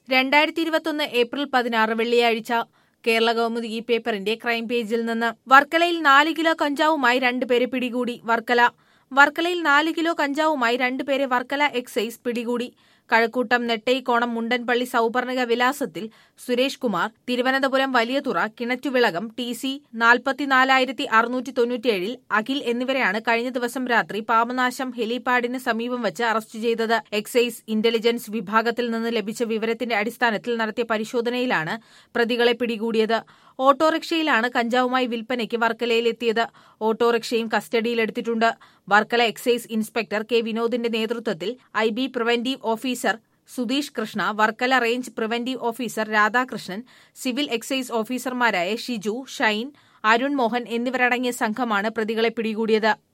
രണ്ടായിരത്തി ഇരുപത്തൊന്ന് ഏപ്രിൽ പതിനാറ് വെള്ളിയാഴ്ച കേരള കൗമുദി ഈ പേപ്പറിന്റെ ക്രൈം പേജിൽ നിന്ന് വർക്കലയിൽ നാല് കിലോ കഞ്ചാവുമായി രണ്ടുപേരെ പിടികൂടി വർക്കല വർക്കലയിൽ നാല് കിലോ കഞ്ചാവുമായി രണ്ടുപേരെ വർക്കല എക്സൈസ് പിടികൂടി കഴക്കൂട്ടം നെട്ടൈക്കോണം മുണ്ടൻപള്ളി സൗപർണിക വിലാസത്തിൽ സുരേഷ് കുമാർ തിരുവനന്തപുരം വലിയതുറ കിണറ്റുവിളകം ടി സി നാൽപ്പത്തിനാലായിരത്തി അറുന്നൂറ്റി തൊണ്ണൂറ്റിയേഴിൽ അഖിൽ എന്നിവരെയാണ് കഴിഞ്ഞ ദിവസം രാത്രി പാപനാശം ഹെലിപാഡിന് സമീപം വെച്ച് അറസ്റ്റ് ചെയ്തത് എക്സൈസ് ഇന്റലിജൻസ് വിഭാഗത്തിൽ നിന്ന് ലഭിച്ച വിവരത്തിന്റെ അടിസ്ഥാനത്തിൽ നടത്തിയ പരിശോധനയിലാണ് പ്രതികളെ പിടികൂടിയത് ഓട്ടോറിക്ഷയിലാണ് കഞ്ചാവുമായി വിൽപ്പനയ്ക്ക് വർക്കലയിലെത്തിയത് ഓട്ടോറിക്ഷയും കസ്റ്റഡിയിലെടുത്തിട്ടുണ്ട് വർക്കല എക്സൈസ് ഇൻസ്പെക്ടർ കെ വിനോദിന്റെ നേതൃത്വത്തിൽ I B preventive officer Sudheesh Krishna Varkala range preventive officer Radhakrishnan civil excise ഓഫീസർമാരായ ഷിജു ഷൈൻ അരുൺ മോഹൻ എന്നിവരടങ്ങിയ സംഘമാണ് പ്രതികളെ പിടികൂടിയത്